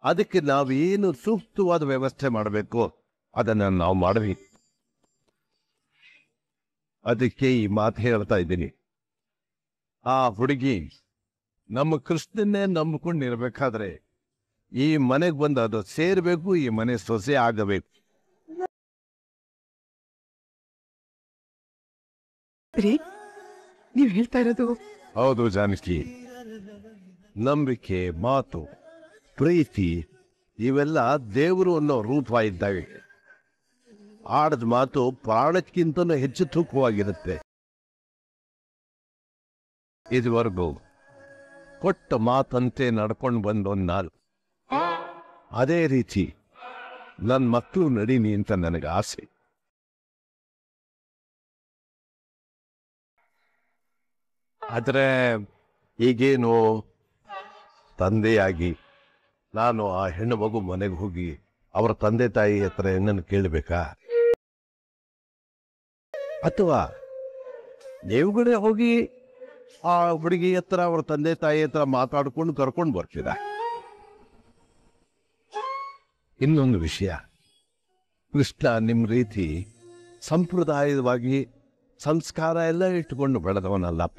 ಅದಕ್ಕೆ ನಾವೇನು ಸೂಕ್ತವಾದ ವ್ಯವಸ್ಥೆ ಮಾಡಬೇಕು ಅದನ್ನ ನಾವು ಮಾಡಬೇಕು ಅದಕ್ಕೆ ಈ ಮಾತು ಹೇಳ್ತಾ ಇದ್ದೀನಿ ಆ ಹುಡುಗಿ ನಮ್ಮ ಕೃಷ್ಣನ್ನೇ ನಂಬಿಕೊಂಡಿರ್ಬೇಕಾದ್ರೆ ಈ ಮನೆಗೆ ಬಂದು ಅದು ಸೇರ್ಬೇಕು ಈ ಮನೆ ಸೊಸೆ ಆಗಬೇಕು ರೀ ನೀವ್ ಹೇಳ್ತಾ ಇರೋದು ಹೌದು ಜಾನಕಿ ನಂಬಿಕೆ ಮಾತು ಪ್ರೀತಿ ಇವೆಲ್ಲ ದೇವರು ಅನ್ನೋ ರೂಪ ಇದ್ದಾವೆ ಆಡದ ಮಾತು ಪ್ರಾಣಕ್ಕಿಂತಲೂ ಹೆಚ್ಚು ತೂಕವಾಗಿರುತ್ತೆ ಇದುವರೆಗೂ ಕೊಟ್ಟ ಮಾತಂತೆ ನಡ್ಕೊಂಡು ಬಂದು ನಾನು ಅದೇ ರೀತಿ ನನ್ನ ಮಕ್ಕಳು ನಡೀನಿ ಅಂತ ನನಗೆ ಆಸೆ ಆದರೆ ಈಗೇನು ತಂದೆಯಾಗಿ ನಾನು ಆ ಹೆಣ್ಣು ಮಗು ಮನೆಗೆ ಹೋಗಿ ಅವರ ತಂದೆ ತಾಯಿ ಹತ್ರ ಏನನ್ನು ಕೇಳಬೇಕಾ ಅಥವಾ ನೀವುಗಳೇ ಹೋಗಿ ಆ ಹುಡುಗಿ ಹತ್ರ ಅವ್ರ ತಂದೆ ತಾಯಿ ಹತ್ರ ಮಾತಾಡ್ಕೊಂಡು ಕರ್ಕೊಂಡು ಬರ್ತೀರಾ ಇನ್ನೊಂದು ವಿಷಯ ಕೃಷ್ಣ ನಿಮ್ಮ ರೀತಿ ಸಂಪ್ರದಾಯವಾಗಿ ಸಂಸ್ಕಾರ ಎಲ್ಲ ಇಟ್ಟುಕೊಂಡು ಬೆಳೆದವನಲ್ಲಪ್ಪ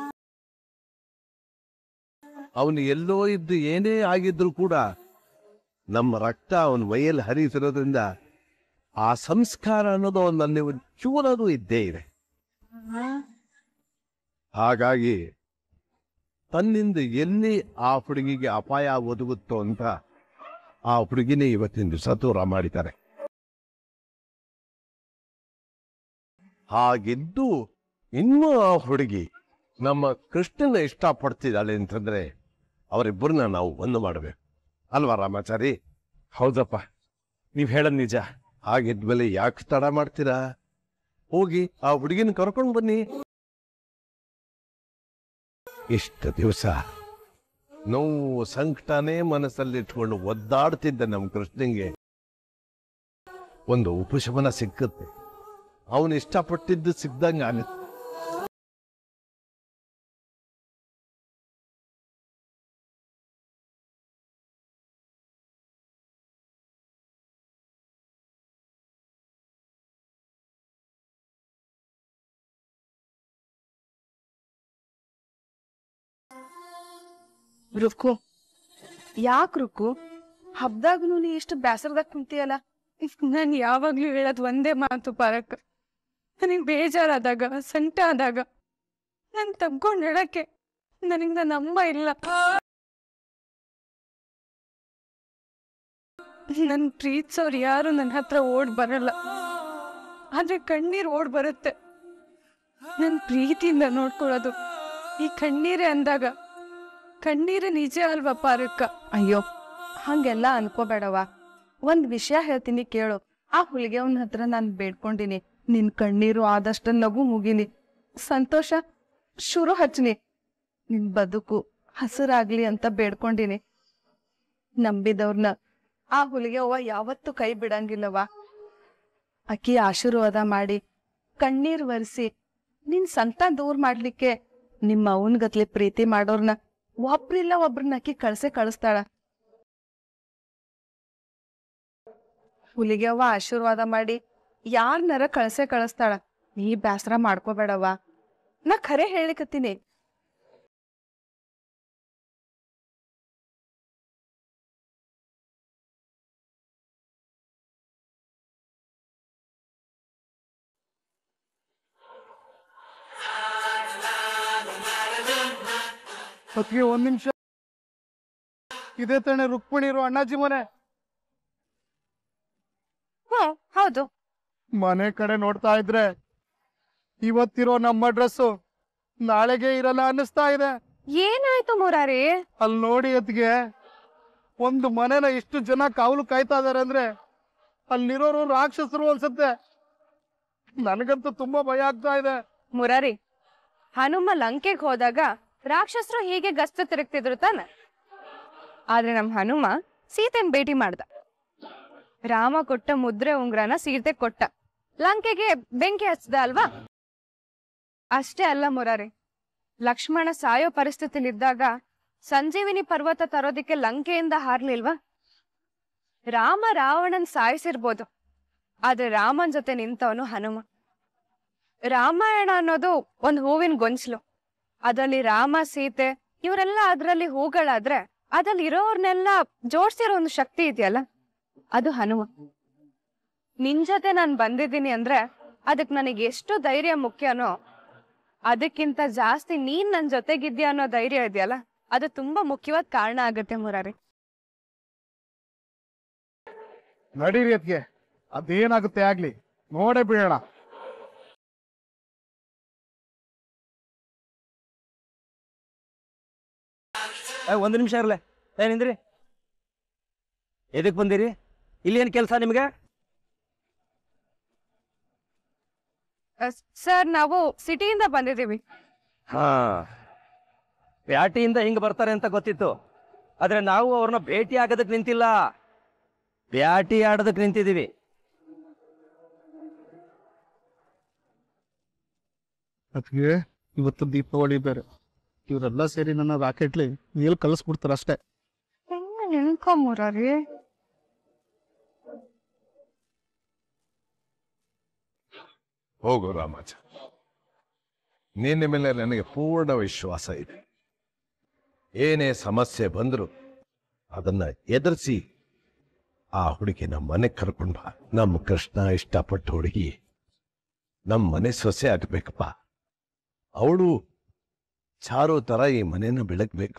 ಅವನು ಎಲ್ಲೋ ಇದ್ದು ಏನೇ ಆಗಿದ್ರು ಕೂಡ ನಮ್ಮ ರಕ್ತ ಅವನ ಮೈಯಲ್ಲಿ ಹರಿತಿರೋದ್ರಿಂದ ಆ ಸಂಸ್ಕಾರ ಅನ್ನೋದು ಅವನಲ್ಲಿ ಒಂದು ಚೂರದು ಇದ್ದೇ ಇದೆ ಹಾಗಾಗಿ ತನ್ನಿಂದ ಎಲ್ಲಿ ಆ ಹುಡುಗಿಗೆ ಅಪಾಯ ಒದಗುತ್ತೋ ಅಂತ ಆ ಹುಡುಗಿನೇ ಇವತ್ತಿನ ದಿವಸ ದೂರ ಮಾಡಿದ್ದಾರೆ ಹಾಗಿದ್ದು ಇನ್ನೂ ಆ ಹುಡುಗಿ ನಮ್ಮ ಕೃಷ್ಣನ ಇಷ್ಟಪಡ್ತಿದ್ದಾಳೆ ಅಂತಂದ್ರೆ ಅವರಿಬ್ಬರನ್ನ ನಾವು ಒಂದು ಮಾಡಬೇಕು ಅಲ್ವಾ ರಾಮಾಚಾರಿ ಹೌದಪ್ಪ ನೀವ್ ಹೇಳದ್ ನಿಜ ಹಾಗಿದ್ಮೇಲೆ ಯಾಕೆ ತಡ ಮಾಡ್ತೀರಾ ಹೋಗಿ ಆ ಹುಡುಗಿನ ಕರ್ಕೊಂಡು ಬನ್ನಿ ಇಷ್ಟು ದಿವಸ ನೋವು ಸಂಕಟನೇ ಮನಸ್ಸಲ್ಲಿ ಇಟ್ಕೊಂಡು ಒದ್ದಾಡ್ತಿದ್ದ ನಮ್ಮ ಕೃಷ್ಣಂಗೆ ಒಂದು ಉಪಶಮನ ಸಿಕ್ಕುತ್ತೆ ಅವನು ಇಷ್ಟಪಟ್ಟಿದ್ದು ಸಿಕ್ದಂಗೆ ಆಗುತ್ತೆ ರುಕ್ಕು ಯಾಕ್ ರುಕ್ಕು ಹಬ್ದಾಗನು ನೀ ಎಷ್ಟು ಬ್ಯಾಸರದಾಗ ಕುಂತಿಯಲ್ಲ ನಾನ್ ಯಾವಾಗ್ಲೂ ಹೇಳೋದ್ ಒಂದೇ ಮಾತು ಪರಕ್ ನನಗ್ ಬೇಜಾರಾದಾಗ ಸಂಟ ಆದಾಗ ನಾನ್ ತಬ್ಕೊಂಡ್ ಹೇಳಕ್ಕೆ ನನಗ್ ನನ್ನ ಅಮ್ಮ ಇಲ್ಲ ನನ್ ಪ್ರೀತ್ಸೋರ್ ಯಾರು ನನ್ನ ಹತ್ರ ಓಡ್ ಬರಲ್ಲ ಆದ್ರೆ ಕಣ್ಣೀರ್ ಓಡ್ ಬರುತ್ತೆ ನನ್ ಪ್ರೀತಿಯಿಂದ ನೋಡ್ಕೊಳ್ಳೋದು ಈ ಕಣ್ಣೀರೇ ಅಂದಾಗ ಕಣ್ಣೀರೇ ನಿಜ ಅಲ್ವಾ ಪಾರಕ್ಕ ಅಯ್ಯೋ ಹಂಗೆಲ್ಲ ಅನ್ಕೋಬೇಡವ ಒಂದ್ ವಿಷಯ ಹೇಳ್ತೀನಿ ಕೇಳು ಆ ಹುಲಿಗೆ ಅವನ ಹತ್ರ ನಾನ್ ಬೇಡ್ಕೊಂಡಿನಿ ನಿನ್ ಕಣ್ಣೀರು ಆದಷ್ಟ ನಗು ಮುಗಿಲಿ ಸಂತೋಷ ಶುರು ಹಚ್ನಿ ನಿನ್ ಬದುಕು ಹಸಿರಾಗ್ಲಿ ಅಂತ ಬೇಡ್ಕೊಂಡಿನಿ ನಂಬಿದವ್ರನ್ನ ಆ ಹುಲಿಗೆ ಅವ್ವ ಯಾವತ್ತೂ ಕೈ ಬಿಡಂಗಿಲ್ಲವ ಅಕ್ಕಿ ಆಶೀರ್ವಾದ ಮಾಡಿ ಕಣ್ಣೀರ್ ಒರೆಸಿ ನಿನ್ ಸಂತ ದೂರ್ ಮಾಡ್ಲಿಕ್ಕೆ ನಿಮ್ಮ ಅವನ್ ಗತ್ಲೆ ಪ್ರೀತಿ ಮಾಡೋರ್ನ ಒಬ್ರಿಲ್ಲ ಒಬ್ರನ್ನ ಅಕ್ಕಿ ಕಳ್ಸೆ ಕಳಿಸ್ತಾಳ ಹುಲಿಗೆವ್ವ ಆಶೀರ್ವಾದ ಮಾಡಿ ಯಾರ್ನಾರ ಕಳ್ಸೆ ಕಳಿಸ್ತಾಳ ನೀ ಬ್ಯಾಸರ ಮಾಡ್ಕೋಬೇಡವ್ವ ನಾ ಖರೆ ಹೇಳಿಕತ್ತೀನಿ ಹೊತ್ತಿಗೆ ಒಂದ್ ನಿಮಿಷ ಇದೇ ತಾನೆ ರುಕ್ಮಿಣಿ ಇರೋ ಅಣ್ಣಾಜಿ ಮನೆ ಹ್ಮ್ ಹೌದು ಮನೆ ಕಡೆ ನೋಡ್ತಾ ಇದ್ರೆ ಇವತ್ತಿರೋ ನಮ್ಮ ಡ್ರೆಸ್ಸು ನಾಳೆಗೆ ಇರಲ್ಲ ಅನ್ನಿಸ್ತಾ ಇದೆ ಏನಾಯ್ತು ಮುರಾರಿ ಅಲ್ಲಿ ನೋಡಿ ಅದ್ಗೆ ಒಂದು ಮನೆನ ಇಷ್ಟು ಜನ ಕಾವಲು ಕಾಯ್ತಾ ಇದಾರೆ ಅಂದ್ರೆ ಅಲ್ಲಿರೋರು ರಾಕ್ಷಸರು ಅನ್ಸುತ್ತೆ ನನಗಂತೂ ತುಂಬಾ ಭಯ ಆಗ್ತಾ ಇದೆ ಮುರಾರಿ ಹನುಮ ಲಂಕೆಗೆ ಹೋದಾಗ ರಾಕ್ಷಸರು ಹೀಗೆ ಗಸ್ತು ತಿರುಗ್ತಿದ್ರು ತಾನ ಆದ್ರೆ ನಮ್ ಹನುಮ ಸೀತೆನ್ ಭೇಟಿ ಮಾಡ್ದ ರಾಮ ಕೊಟ್ಟ ಮುದ್ರೆ ಉಂಗ್ರನ ಸೀತೆ ಕೊಟ್ಟ ಲಂಕೆಗೆ ಬೆಂಕಿ ಹಚ್ದ ಅಲ್ವಾ ಅಷ್ಟೇ ಅಲ್ಲ ಮುರಾರಿ ಲಕ್ಷ್ಮಣ ಸಾಯೋ ಪರಿಸ್ಥಿತಿಲಿದ್ದಾಗ ಸಂಜೀವಿನಿ ಪರ್ವತ ತರೋದಿಕ್ಕೆ ಲಂಕೆಯಿಂದ ಹಾರ್ಲಿಲ್ವಾ ರಾಮ ರಾವಣನ್ ಸಾಯಿಸಿರ್ಬೋದು ಆದ್ರೆ ರಾಮನ್ ಜೊತೆ ನಿಂತವನು ಹನುಮ ರಾಮಾಯಣ ಅನ್ನೋದು ಒಂದ್ ಹೂವಿನ ಗೊಂಚಲು ಅದ್ರಲ್ಲಿ ರಾಮ ಸೀತೆ ಇವರೆಲ್ಲ ಅದ್ರಲ್ಲಿ ಹೂಗಳಾದ್ರೆ ಅದ್ರಲ್ಲಿ ಇರೋರ್ನೆಲ್ಲ ಜೋಡ್ಸಿರೋ ಒಂದು ಶಕ್ತಿ ಇದೆಯಲ್ಲ ಅದು ಹನುಮ ನಿನ್ ಜೊತೆ ನಾನ್ ಬಂದಿದ್ದೀನಿ ಅಂದ್ರೆ ಅದಕ್ ನನಗೆ ಎಷ್ಟು ಧೈರ್ಯ ಮುಖ್ಯನೋ ಅದಕ್ಕಿಂತ ಜಾಸ್ತಿ ನೀನ್ ನನ್ ಜೊತೆಗಿದ್ಯಾ ಅನ್ನೋ ಧೈರ್ಯ ಇದೆಯಲ್ಲ ಅದು ತುಂಬಾ ಮುಖ್ಯವಾದ ಕಾರಣ ಆಗುತ್ತೆ ಮುರಾರಿ ನಡೀರಿ ಅದ್ಗೆ ಅದೇನಾಗುತ್ತೆ ಆಗ್ಲಿ ನೋಡೇ ಬೀಳೋಣ ಏ, ಒಂದು ನಿಮಿಷ ಇರಲೆ ಏನಿಂದ್ರಿ ಎದಕ್ಕೆ ಬಂದಿರಿ ಇಲ್ಲಿ ಏನು ಕೆಲಸ ನಿಮಗೆ ಸರ್ ನಾವು ಸಿಟಿಯಿಂದ ಬಂದಿದ್ದೀವಿ ಹಾ ಪ್ಯಾಟಿಯಿಂದ ಹಿಂಗೆ ಬರ್ತಾರೆ ಅಂತ ಗೊತ್ತಿತ್ತು ಆದ್ರೆ ನಾವು ಅವ್ರನ್ನ ಭೇಟಿ ಆಗೋದಕ್ಕೆ ನಿಂತಿಲ್ಲ ಬ್ಯಾಟಿ ಆಡೋದಕ್ಕೆ ನಿಂತಿದ್ದೀವಿ ಅದಕ್ಕೆ ಇವತ್ತು ದೀಪಾವಳಿ ಬೇರೆ ಇವರೆಲ್ಲ ಸೇರಿ ನನ್ನ ರಾಕೆಟ್ಲಿ ನೀಲ್ ಕಳಿಸ್ಬಿಡ್ತಾರೆ ಅಷ್ಟೇ ನೆನ್ಕೊ ಮುರಾರಿ ಹೋಗು ರಾಮಾಚ ನಿನ್ನ ಮೇಲೆ ನನಗೆ ಪೂರ್ಣ ವಿಶ್ವಾಸ ಇದೆ ಏನೇ ಸಮಸ್ಯೆ ಬಂದರೂ ಅದನ್ನ ಎದುರಿಸಿ ಆ ಹುಡುಗಿನ ಮನೆ ಕರ್ಕೊಂಡ್ ಬಾ ನಮ್ಮ ಕೃಷ್ಣ ಇಷ್ಟಪಟ್ಟ ಹುಡುಗಿ ನಮ್ಮ ಮನೆ ಸೊಸೆ ಆಗ್ಬೇಕಪ್ಪ ಅವಳು ಚಾರು ತರ ಈ ಮನೆನ ಬೆಳಗ್ಬೇಕು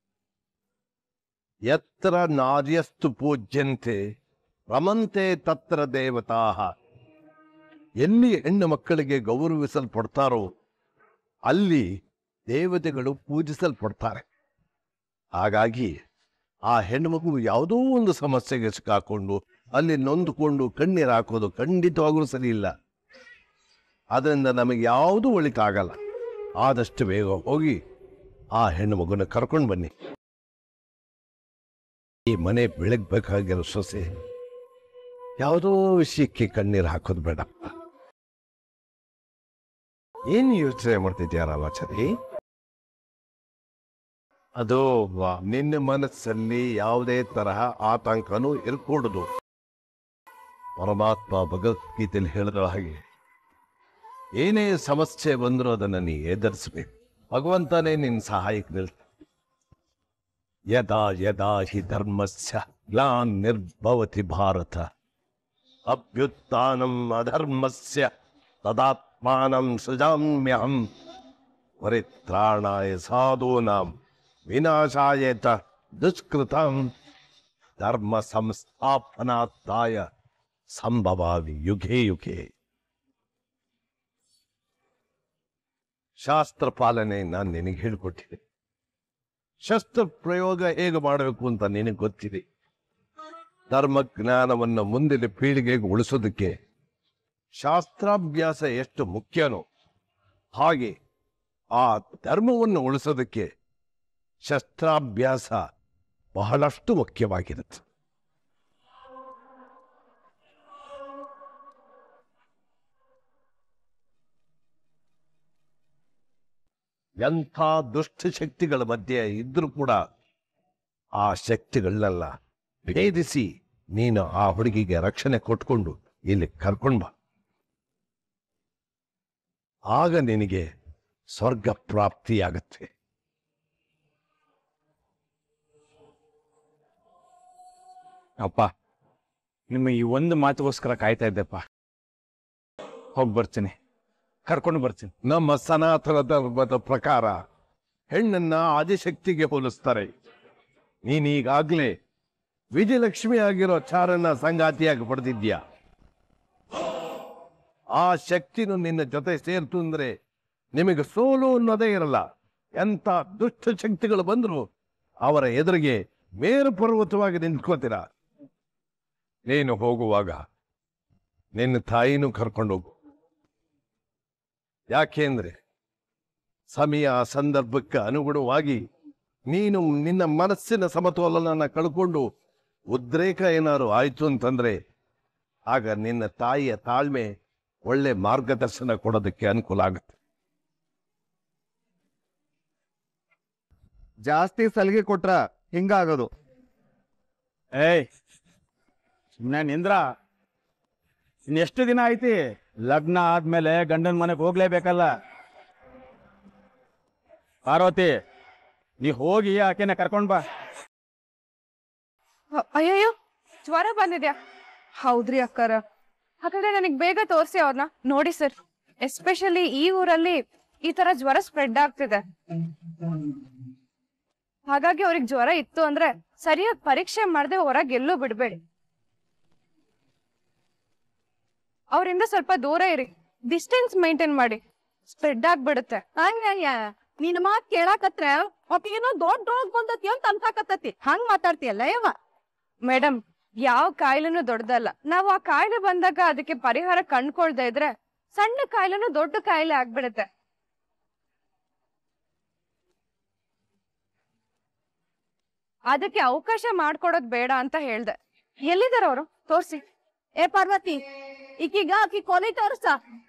ಎತ್ತರ ನಾರ್ಯಸ್ತು ಪೂಜ್ಯಂತೆ ರಮಂತೆ ತತ್ರ ದೇವತಾ ಎಲ್ಲಿ ಹೆಣ್ಣು ಮಕ್ಕಳಿಗೆ ಗೌರವಿಸಲ್ಪಡ್ತಾರೋ ಅಲ್ಲಿ ದೇವತೆಗಳು ಪೂಜಿಸಲ್ಪಡ್ತಾರೆ ಹಾಗಾಗಿ ಆ ಹೆಣ್ಣುಮಗು ಯಾವುದೋ ಒಂದು ಸಮಸ್ಯೆಗೆ ಸಿಕ್ಕಾಕೊಂಡು ಅಲ್ಲಿ ನೊಂದುಕೊಂಡು ಕಣ್ಣೀರು ಹಾಕೋದು ಖಂಡಿತವಾಗಲೂ ಸರಿ ಇಲ್ಲ ಅದರಿಂದ ನಮಗೆ ಯಾವುದೂ ಒಳಿತಾಗಲ್ಲ ಆದಷ್ಟು ಬೇಗ ಹೋಗಿ ಆ ಹೆಣ್ಣು ಮಗುನ ಕರ್ಕೊಂಡು ಬನ್ನಿ ಈ ಮನೆ ಬೆಳಗ್ಬೇಕಾಗಿರೋ ಸೊಸೆ ಯಾವುದೋ ವಿಷಯಕ್ಕೆ ಕಣ್ಣೀರು ಹಾಕೋದು ಬೇಡಪ್ಪ ಏನ್ ಯೋಚನೆ ಮಾಡ್ತಿದ್ಯಾ ರಾಮಾಚಾರಿ ಅದು ವ- ನಿನ್ನ ಮನಸ್ಸಲ್ಲಿ ಯಾವುದೇ ತರಹ ಆತಂಕನೂ ಇರ್ಕೂಡದು ಪರಮಾತ್ಮ ಭಗವದ್ಗೀತೆಯಲ್ಲಿ ಹೇಳಿದ ಹಾಗೆ ಏನೇ ಸಮಸ್ಯೆ ಬಂದರೂ ಅದನ್ನು ನೀ ಎದುರಿಸ್ಬೇಕು ಭಗವಂತನೇ ನಿನ್ನ ಸಹಾಯಕ್ಕೆ ನಿಲ್ತ ಯದಾ ಯದಾ ಹಿ ಧರ್ಮಸ್ಯ ಗ್ಲಾನ್ ನಿರ್ಭವತಿ ಭಾರತ ಅಭ್ಯುತ್ಥಾನಂ ಅಧರ್ಮಸ್ಯ ತದಾತ್ಮಾನಂ ಸೃಜಾಮ್ಯಹಂ ಪರಿತ್ರಾಣಾಯ ಸಾಧೂನಾಂ ವಿನಾಶಾಯ ಚ ದುಷ್ಕೃತಂ ಧರ್ಮ ಸಂಸ್ಥಾಪನಾರ್ಥಾಯ ಸಂಭವಾಮಿ ಯುಗೆ ಯುಗೆ ಶಾಸ್ತ್ರ ಪಾಲನೆ ನಾನು ನಿನಗೆ ಹೇಳಿಕೊಟ್ಟಿದೆ ಶಸ್ತ್ರ ಪ್ರಯೋಗ ಹೇಗೆ ಮಾಡಬೇಕು ಅಂತ ನಿನಗೆ ಗೊತ್ತಿದೆ ಧರ್ಮ ಜ್ಞಾನವನ್ನು ಮುಂದಿನ ಪೀಳಿಗೆಗೆ ಉಳಿಸೋದಕ್ಕೆ ಶಾಸ್ತ್ರಾಭ್ಯಾಸ ಎಷ್ಟು ಮುಖ್ಯನೋ ಹಾಗೆ ಆ ಧರ್ಮವನ್ನು ಉಳಿಸೋದಕ್ಕೆ ಶಸ್ತ್ರಾಭ್ಯಾಸ ಬಹಳಷ್ಟು ಮುಖ್ಯವಾಗಿರುತ್ತೆ ಎಂಥ ದುಷ್ಟ ಶಕ್ತಿಗಳ ಮಧ್ಯೆ ಇದ್ರೂ ಕೂಡ ಆ ಶಕ್ತಿಗಳನ್ನೆಲ್ಲ ಭೇದಿಸಿ ನೀನು ಆ ಹುಡುಗಿಗೆ ರಕ್ಷಣೆ ಕೊಟ್ಕೊಂಡು ಇಲ್ಲಿ ಕರ್ಕೊಂಡ್ ಬಾ ಆಗ ನಿನಗೆ ಸ್ವರ್ಗ ಪ್ರಾಪ್ತಿಯಾಗತ್ತೆ ಅಪ್ಪ ನಿಮ್ಮ ಈ ಒಂದು ಮಾತಿಗೋಸ್ಕರ ಕಾಯ್ತಾ ಇದ್ದೆಪ್ಪ ಹೋಗಿ ಬರ್ತೀನಿ ಕರ್ಕೊಂಡು ಬರ್ತೀನಿ ನಮ್ಮ ಸನಾತನ ಧರ್ಮದ ಪ್ರಕಾರ ಹೆಣ್ಣನ್ನ ಆದಿಶಕ್ತಿಗೆ ಹೋಲಿಸ್ತಾರೆ ನೀನೀಗಾಗ್ಲೇ ವಿಜಯಲಕ್ಷ್ಮಿ ಆಗಿರೋ ಚಾರನ್ನ ಸಂಗಾತಿಯಾಗಿ ಪಡೆದಿದ್ಯಾ ಆ ಶಕ್ತಿನು ನಿನ್ನ ಜೊತೆ ಸೇರ್ತು ಅಂದ್ರೆ ನಿಮಗೆ ಸೋಲು ಅನ್ನೋದೇ ಇರಲ್ಲ ಎಂತ ದುಷ್ಟ ಶಕ್ತಿಗಳು ಬಂದ್ರು ಅವರ ಎದುರಿಗೆ ಮೇರು ಪರ್ವತವಾಗಿ ನಿಂತ್ಕೋತೀರ ನೀನು ಹೋಗುವಾಗ ನಿನ್ನ ತಾಯಿನೂ ಕರ್ಕೊಂಡೋಗು ಯಾಕೆಂದ್ರೆ ಸಮಯ ಸಂದರ್ಭಕ್ಕೆ ಅನುಗುಣವಾಗಿ ನೀನು ನಿನ್ನ ಮನಸ್ಸಿನ ಸಮತೋಲನ ಕಳ್ಕೊಂಡು ಉದ್ರೇಕ ಏನಾದ್ರು ಆಯ್ತು ಅಂತಂದ್ರೆ ಆಗ ನಿನ್ನ ತಾಯಿಯ ತಾಳ್ಮೆ ಒಳ್ಳೆ ಮಾರ್ಗದರ್ಶನ ಕೊಡೋದಕ್ಕೆ ಅನುಕೂಲ ಆಗುತ್ತೆ ಜಾಸ್ತಿ ಸಲಿಗೆ ಕೊಟ್ರ ಹಿಂಗಾಗೋದು ಏಯ್ ಸುಮ್ಮನೆ ನಿಂದ್ರ ಇನ್ನೆಷ್ಟು ದಿನ ಐತಿ ಲಗ್ನ ಆದ್ಮೇಲೆ ಗಂಡನ ಮನೆಗೆ ಹೋಗ್ಲೇಬೇಕಲ್ಲ ಪಾರ್ವತಿ ನೀ ಹೋಗಿ ಆಕೆನ ಕರ್ಕೊಂಡ್ ಬಾ ಅ- ಅಯ್ಯಯ್ಯೋ ಜ್ವರ ಬಂದಿದ್ಯಾ ಹೌದ್ರಿ ಅಕ್ಕಾರ ಹಾಗಾದ್ರೆ ನನಗೆ ಬೇಗ ತೋರಿಸಿ ಅವ್ರನ್ನ ನೋಡಿ ಸರ್ ಎಸ್ಪೆಷಲಿ ಈ ಊರಲ್ಲಿ ಈ ತರ ಜ್ವರ ಸ್ಪ್ರೆಡ್ ಆಗ್ತಿದೆ ಹಾಗಾಗಿ ಅವ್ರಿಗೆ ಜ್ವರ ಇತ್ತು ಅಂದ್ರೆ ಸರಿಯಾಗಿ ಪರೀಕ್ಷೆ ಮಾಡದೆ ಹೊರಗೆ ಎಲ್ಲೂ ಬಿಡ್ಬೇಡಿ ಅವರಿಂದ ಸ್ವಲ್ಪ ದೂರ ಇರಿ ಡಿಸ್ಟೆನ್ಸ್ ಮೇಂಟೈನ್ ಮಾಡಿ ಸ್ಪ್ರೆಡ್ ಆಗ್ಬಿಡುತ್ತೆ ಅಯ್ಯಯ್ಯ ನಿನ್ ಮಾತ್ ಕೇಳಾಕತ್ರ ಏನೋ ದೊಡ್ಡ ರೋಗ ಬಂದತಿ ಅಂತ ಅನ್ಸಾಕತ್ತತಿ ಹಂಗ್ ಮಾತಾಡ್ತೀಯಲ್ಲ ಯವ್ವ ಮೇಡಮ್ ಯಾವ ಕಾಯಿಲೆನೂ ದೊಡ್ಡದಲ್ಲ ನಾವು ಆ ಕಾಯಿಲೆ ಬಂದಾಗ ಅದಕ್ಕೆ ಪರಿಹಾರ ಕಂಡ್ಕೊಳ್ದೆ ಇದ್ರೆ ಸಣ್ಣ ಕಾಯಿಲೆನೂ ದೊಡ್ಡ ಕಾಯಿಲೆ ಆಗ್ಬಿಡುತ್ತೆ ಅದಕ್ಕೆ ಅವಕಾಶ ಮಾಡ್ಕೊಡೋದ್ ಬೇಡ ಅಂತ ಹೇಳ್ದೆ ಎಲ್ಲಿದಾರ ಅವರು ತೋರ್ಸಿ ಏ ಪಾರ್ವತಿ ಈಕೀಗ ಆಕಿ ಕೊಲಿ ತೋರ್ಸ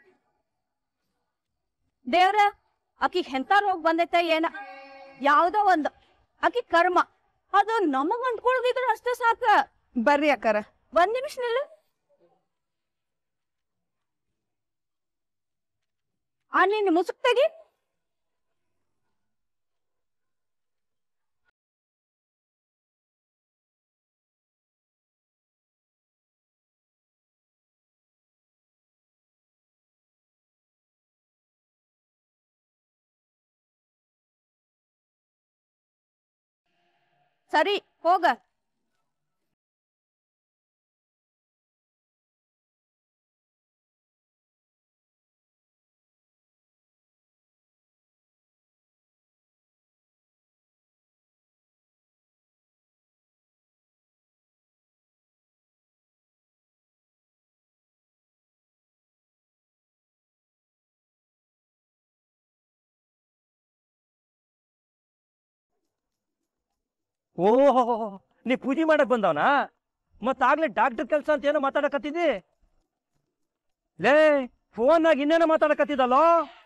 ದೇವ್ರ ಆಕಿಗ್ ಎಂತ ರೋಗ ಬಂದೈತೆ ಏನ ಯಾವ್ದೋ ಒಂದು ಆಕಿ ಕರ್ಮ ಅದು ನಮಗ್ ಅಂಟ್ಕೊಳ್ದಿದ್ರೆ ಅಷ್ಟೇ ಸಾಕ ಬರ್ರಿ ಅಕ್ಕಾರ ಒಂದ್ ನಿಮಿಷ ನಿಲ್ಲು ಆ ನಿನ್ ಮುಸುಕ್ ತೆಗಿ ಸರಿ ಹೋಗ ಓಹೋ ನೀ ಪೂಜೆ ಮಾಡಕ್ ಬಂದವನಾ ಮತ್ತ ಆಗ್ಲೇ ಡಾಕ್ಟರ್ ಕೆಲ್ಸ ಅಂತ ಏನೋ ಮಾತಾಡಕತ್ತಿದ್ದಿ ಲೇ ಫೋನ್ನಾಗ ಇನ್ನೇನೋ ಮಾತಾಡಕತ್ತಿದಲ್ಲೋ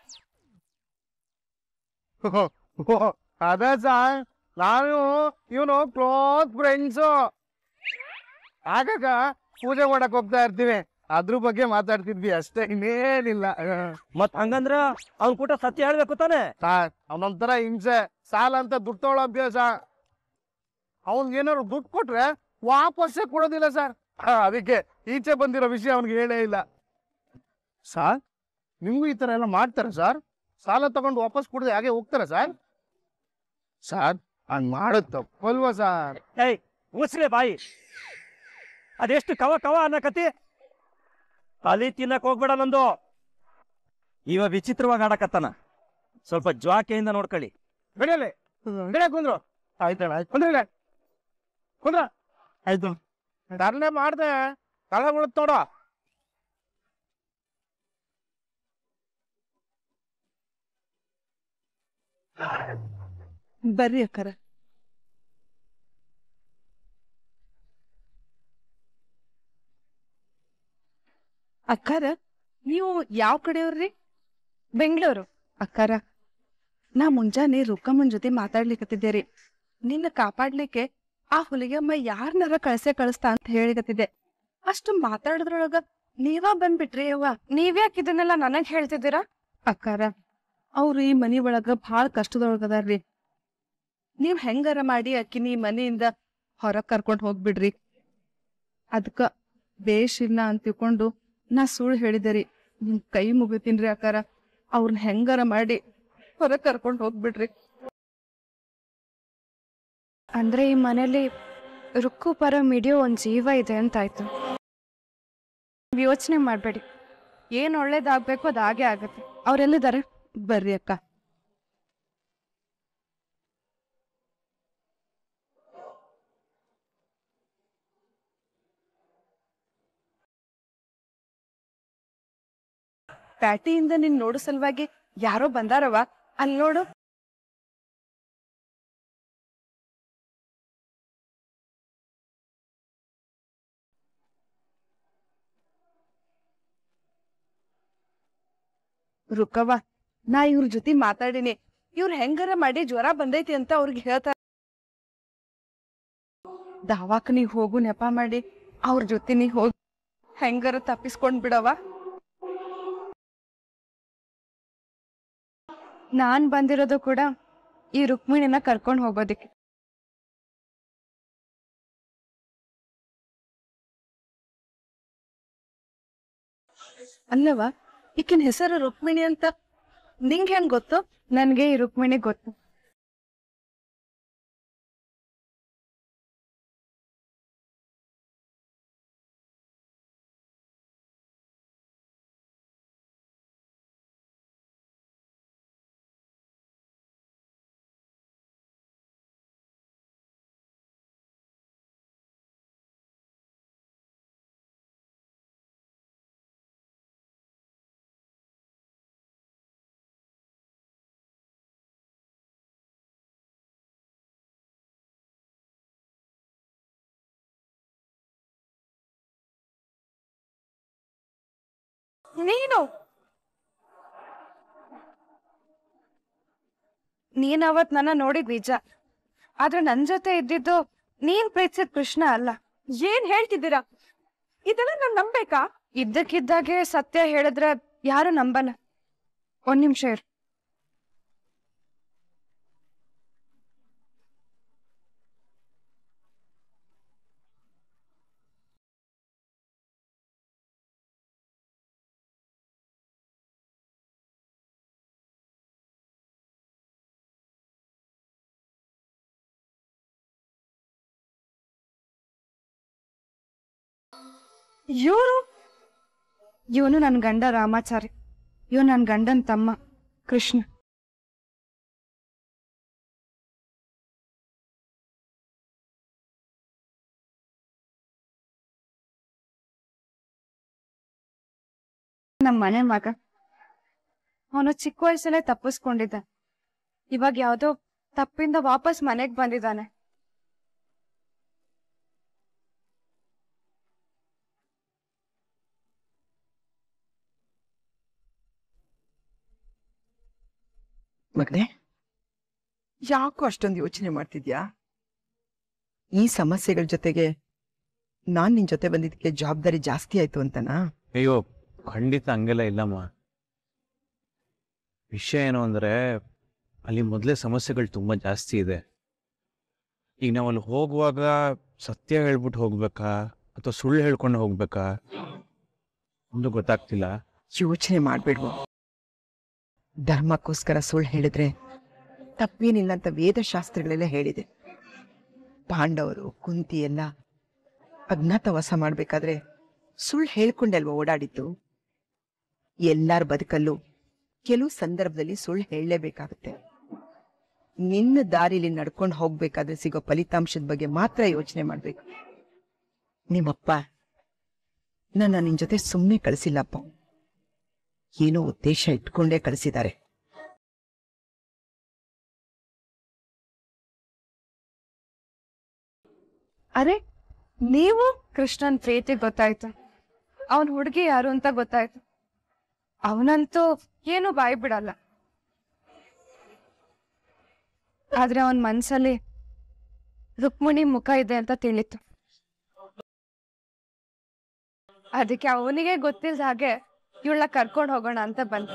ಅದೇ ಸರ್ ನಾನು ಇವನು ಕ್ಲೋಸ್ ಫ್ರೆಂಡ್ಸು ಆಗಾಗ ಪೂಜೆ ಮಾಡಕ್ ಹೋಗ್ತಾ ಇರ್ತೀವಿ ಅದ್ರ ಬಗ್ಗೆ ಮಾತಾಡ್ತಿದ್ವಿ ಅಷ್ಟೇ ಇನ್ನೇನಿಲ್ಲ ಮತ್ ಹಂಗಂದ್ರ ಅವ್ನ್ ಕೂಟ ಸತ್ಯ ಹೇಳ್ಬೇಕು ತಾನೆ ಸಾರ್ ಅವನೊಂಥರ ಹಿಂಸೆ ಸಾಲ ಅಂತ ದುಡ್ಡು ತಗೊಳ್ಳೋ ಅಭ್ಯಾಸ ಅವ್ನ್ಗೆ ಏನಾದ್ರು ದುಡ್ಡು ಕೊಟ್ರೆ ವಾಪಸ್ಸೇ ಕೊಡೋದಿಲ್ಲ ಸರ್ ಅದಕ್ಕೆ ಈಚೆ ಬಂದಿರೋ ವಿಷಯ ಅವ್ನಿಗೆ ಹೇಳೇ ಇಲ್ಲ ಸರ್ ನಿಮ್ಗೂ ಈ ತರ ಎಲ್ಲ ಮಾಡ್ತಾರೆ ಸರ್ ಸಾಲ ತಗೊಂಡು ವಾಪಸ್ ಕೊಡದೆ ಹಾಗೆ ಹೋಗ್ತಾರೆ ಸರ್ ಸರ್ ಹಂಗ್ ಮಾಡೋದು ತಪ್ಪಲ್ವಾ ಸರ್ ಏಯ್ ಮುಸ್ಲೆ ಬಾಯಿ ಅದೆಷ್ಟು ಕವ ಕವ ಅನ್ನಕತಿ ತಲಿ ತಿನ್ನಕ್ ಹೋಗ್ಬೇಡ ನಂದು ಇವ ವಿಚಿತ್ರವಾಗಿ ಆಡಕತ್ತಾನ ಸ್ವಲ್ಪ ಜ್ವಾಕೆಯಿಂದ ನೋಡ್ಕೊಳ್ಳಿ ಬೆಳೆಯಲ್ಲ ಬೆಳೆ ಕುಂದ್ರು ಆಯ್ತಣ್ಣ ಆಯ್ತು ಕುಂದ್ರೆ ಕುಂದ್ರ ಆಯ್ತು ಧರ್ನೆ ಮಾಡ್ದೆ ತಲೆ ಬೀಳುತ್ತೆ ನೋಡು ಬರ್ರಿ ಅಕ್ಕರ ಅಕ್ಕಾರ ನೀವು ಯಾವ ಕಡೆಯವ್ರಿ ಬೆಂಗಳೂರು ಅಕ್ಕಾರ ನಾ ಮುಂಜಾನೆ ರುಕ್ಕಮ್ಮನ್ ಜೊತೆ ಮಾತಾಡ್ಲಿಕತ್ತಿದ್ದೆ ರೀ ನಿನ್ನ ಕಾಪಾಡ್ಲಿಕ್ಕೆ ಆ ಹುಲಿಗಮ್ಮ ಯಾರನ್ನಾರ ಕಳ್ಸೆ ಕಳಿಸ್ತಾ ಅಂತ ಹೇಳಿಕತ್ತಿದ್ದೆ ಅಷ್ಟು ಮಾತಾಡಿದ್ರೊಳಗ ನೀವಾ ಬಂದ್ಬಿಟ್ರಿ ಅವ್ವ ನೀವ್ಯಾಕ್ ಇದನ್ನೆಲ್ಲ ನನಗ್ ಹೇಳ್ತಿದ್ದೀರಾ ಅಕ್ಕಾರ ಅವ್ರು ಈ ಮನಿ ಒಳಗ ಭಾಳ ಕಷ್ಟದೊಳಗದಾರ್ರಿ ನೀವ್ ಹೆಂಗಾರ ಮಾಡಿ ಅಕ್ಕಿನ ಈ ಮನೆಯಿಂದ ಹೊರಗ್ ಕರ್ಕೊಂಡ್ ಹೋಗ್ಬಿಡ್ರಿ ಅದಕ್ಕ ಬೇಷ್ ಇಲ್ಲ ಅಂತ ತಿಳ್ಕೊಂಡು ನಾ ಸುಳ್ಳು ಹೇಳಿದೆ ರೀ ನಿಮ್ ಕೈ ಮುಗಿತೀನ್ರಿ ಅಕ್ಕಾರ ಅವ್ರನ್ನ ಹೆಂಗಾರ ಮಾಡಿ ಹೊರಗ್ ಕರ್ಕೊಂಡ್ ಹೋಗ್ಬಿಡ್ರಿ ಅಂದ್ರೆ ಈ ಮನೇಲಿ ರುಕ್ಕು ಪರ ಮಿಡಿಯೋ ಒಂದ್ ಜೀವ ಇದೆ ಅಂತಾಯ್ತು ಯೋಚನೆ ಮಾಡ್ಬೇಡಿ ಏನ್ ಒಳ್ಳೇದಾಗ್ಬೇಕು ಅದು ಹಾಗೆ ಆಗತ್ತೆ ಅವ್ರೆಲ್ಲಿದ್ದಾರೆ ಬರ್ರಿ ಅಕ್ಕ ಪ್ಯಾಟಿಯಿಂದ ನಿನ್ ನೋಡೋ ಸಲುವಾಗಿ ಯಾರೋ ಬಂದಾರವ ಅಲ್ಲಿ ನೋಡು ರುಕ್ಕವ್ವ ನಾ ಇವ್ರ ಜೊತೆ ಮಾತಾಡಿನಿ ಇವ್ರ ಹೆಂಗಾರ ಮಾಡಿ ಜ್ವರ ಬಂದೈತಿ ಅಂತ ಅವ್ರಿಗೆ ಹೇಳ್ತಾರ ದವಾಖಾನಿಗ್ ಹೋಗು ನೆಪ ಮಾಡಿ ಅವ್ರ ಜೊತೆ ನೀ ಹೋಗಿ ಹೆಂಗಾರ ತಪ್ಪಿಸ್ಕೊಂಡ್ ಬಿಡವ ನಾನ್ ಬಂದಿರೋದು ಕೂಡ ಈ ರುಕ್ಮಿಣಿನ ಕರ್ಕೊಂಡು ಹೋಗೋದಿಕ್ಕೆ ಅಲ್ಲವಾ ಈಕಿನ ಹೆಸರು ರುಕ್ಮಿಣಿ ಅಂತ ನಿಂಗೆ ಹೆಂಗ್ ಗೊತ್ತು ನನ್ಗೆ ಈ ರುಕ್ಮಿಣಿ ಗೊತ್ತು ನೀನು ನೀನ್ ಅವತ್ ನನ್ನ ನೋಡಿದ್ ನಿಜ ಆದ್ರೆ ನನ್ ಜೊತೆ ಇದ್ದಿದ್ದು ನೀನ್ ಪ್ರೀತಿಸಿದ ಕೃಷ್ಣ ಅಲ್ಲ ಏನ್ ಹೇಳ್ತಿದ್ದೀರಾ ಇದೆಲ್ಲ ನಾನ್ ನಂಬೇಕಾ ಇದ್ದಕ್ಕಿದ್ದಾಗೆ ಸತ್ಯ ಹೇಳಿದ್ರೆ ಯಾರು ನಂಬಲ್ಲ ಒಂದ್ ನಿಮಿಷ ಇರು ಇವ್ರು ಇವನು ನನ್ನ ಗಂಡ ರಾಮಾಚಾರಿ ಇವ್ ನನ್ನ ಗಂಡನ್ ತಮ್ಮ ಕೃಷ್ಣ ನಮ್ಮ ಮನೆ ಮಗ ಅವನು ಚಿಕ್ಕ ವಯಸ್ಸಲ್ಲೇ ತಪ್ಪಿಸ್ಕೊಂಡಿದ್ದ ಇವಾಗ ಯಾವ್ದೋ ತಪ್ಪಿಂದ ವಾಪಸ್ ಮನೆಗ್ ಬಂದಿದ್ದಾನೆ ಮಗನೆ ಯಾಕೋ ಅಷ್ಟೊಂದು ಯೋಚನೆ ಮಾಡ್ತಿದ್ಯಾ ಈ ಸಮಸ್ಯೆಗಳ ಜೊತೆಗೆ ನಾನ್ ನಿನ್ ಜೊತೆ ಬಂದಿದ್ದಕ್ಕೆ ಜವಾಬ್ದಾರಿ ಜಾಸ್ತಿ ಆಯ್ತು ಅಂತನಾ ಅಯ್ಯೋ ಖಂಡಿತ ಹಂಗೆಲ್ಲ ಇಲ್ಲಮ್ಮ ವಿಷಯ ಏನು ಅಂದ್ರೆ ಅಲ್ಲಿ ಮೊದಲೇ ಸಮಸ್ಯೆಗಳು ತುಂಬಾ ಜಾಸ್ತಿ ಇದೆ ಈಗ ನಾವು ಅಲ್ಲಿ ಹೋಗುವಾಗ ಸತ್ಯ ಹೇಳ್ಬಿಟ್ಟು ಹೋಗ್ಬೇಕಾ ಅಥವಾ ಸುಳ್ಳು ಹೇಳ್ಕೊಂಡು ಹೋಗ್ಬೇಕಾ ಒಂದು ಗೊತ್ತಾಗ್ತಿಲ್ಲ ಯೋಚನೆ ಮಾಡ್ಬಿಡ್ವು ಧರ್ಮಕ್ಕೋಸ್ಕರ ಸುಳ್ಳು ಹೇಳಿದ್ರೆ ತಪ್ಪೇನಿಲ್ಲ ಅಂತ ವೇದಶಾಸ್ತ್ರಗಳೆಲ್ಲ ಹೇಳಿದೆ ಪಾಂಡವರು ಕುಂತಿ ಎಲ್ಲ ಅಜ್ಞಾತವಾಸ ಮಾಡ್ಬೇಕಾದ್ರೆ ಸುಳ್ಳು ಹೇಳ್ಕೊಂಡಲ್ವ ಓಡಾಡಿದ್ದು ಎಲ್ಲಾರ ಬದುಕಲ್ಲೂ ಕೆಲವು ಸಂದರ್ಭದಲ್ಲಿ ಸುಳ್ಳು ಹೇಳಲೇಬೇಕಾಗುತ್ತೆ ನಿನ್ನ ದಾರಿಲಿ ನಡ್ಕೊಂಡು ಹೋಗ್ಬೇಕಾದ್ರೆ ಸಿಗೋ ಫಲಿತಾಂಶದ ಬಗ್ಗೆ ಮಾತ್ರ ಯೋಚನೆ ಮಾಡ್ಬೇಕು ನಿಮ್ಮಪ್ಪ ನನ್ನ ನಿನ್ ಜೊತೆ ಸುಮ್ಮನೆ ಕಳಿಸಿಲ್ಲಪ್ಪ ಏನೋ ಉದ್ದೇಶ ಇಟ್ಕೊಂಡೇ ಕಳಿಸಿದ್ದಾರೆ ಅರೆ ನೀವು ಕೃಷ್ಣನ್ ಪ್ರೀತಿ ಗೊತ್ತಾಯ್ತು ಅವನ್ ಹುಡುಗಿ ಯಾರು ಅಂತ ಗೊತ್ತಾಯ್ತು ಅವನಂತೂ ಏನು ಬಾಯಿ ಬಿಡಲ್ಲ ಆದ್ರೆ ಅವನ್ ಮನ್ಸಲ್ಲಿ ರುಕ್ಮಿಣಿ ಮುಖ ಇದೆ ಅಂತ ತಿಳಿತು ಅದಕ್ಕೆ ಅವನಿಗೆ ಗೊತ್ತಿಲ್ದ ಹಾಗೆ ಇವಳ ಕರ್ಕೊಂಡು ಹೋಗೋಣ ಅಂತ ಬಂದ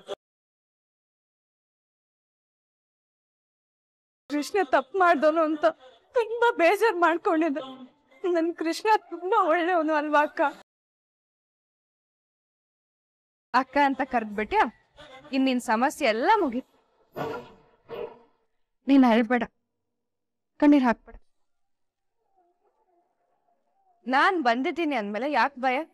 ಕೃಷ್ಣ ತಪ್ಪು ಮಾಡ್ದವನು ಅಂತ ತುಂಬಾ ಬೇಜಾರ್ ಮಾಡ್ಕೊಂಡಿದ್ದೆ ನನ್ ಕೃಷ್ಣ ತುಂಬಾ ಒಳ್ಳೆಯವನು ಅಲ್ವಾ ಅಕ್ಕ ಅಕ್ಕ ಅಂತ ಕರೆದ್ಬಿಟ್ಯ ಇನ್ ನಿನ್ ಸಮಸ್ಯೆ ಎಲ್ಲ ಮುಗೀತು ನೀನ್ ಅಳ್ಬೇಡ ಕಣ್ಣೀರ್ ಹಾಕ್ಬೇಡ ನಾನ್ ಬಂದಿದ್ದೀನಿ ಅಂದ್ಮೇಲೆ ಯಾಕೆ ಭಯ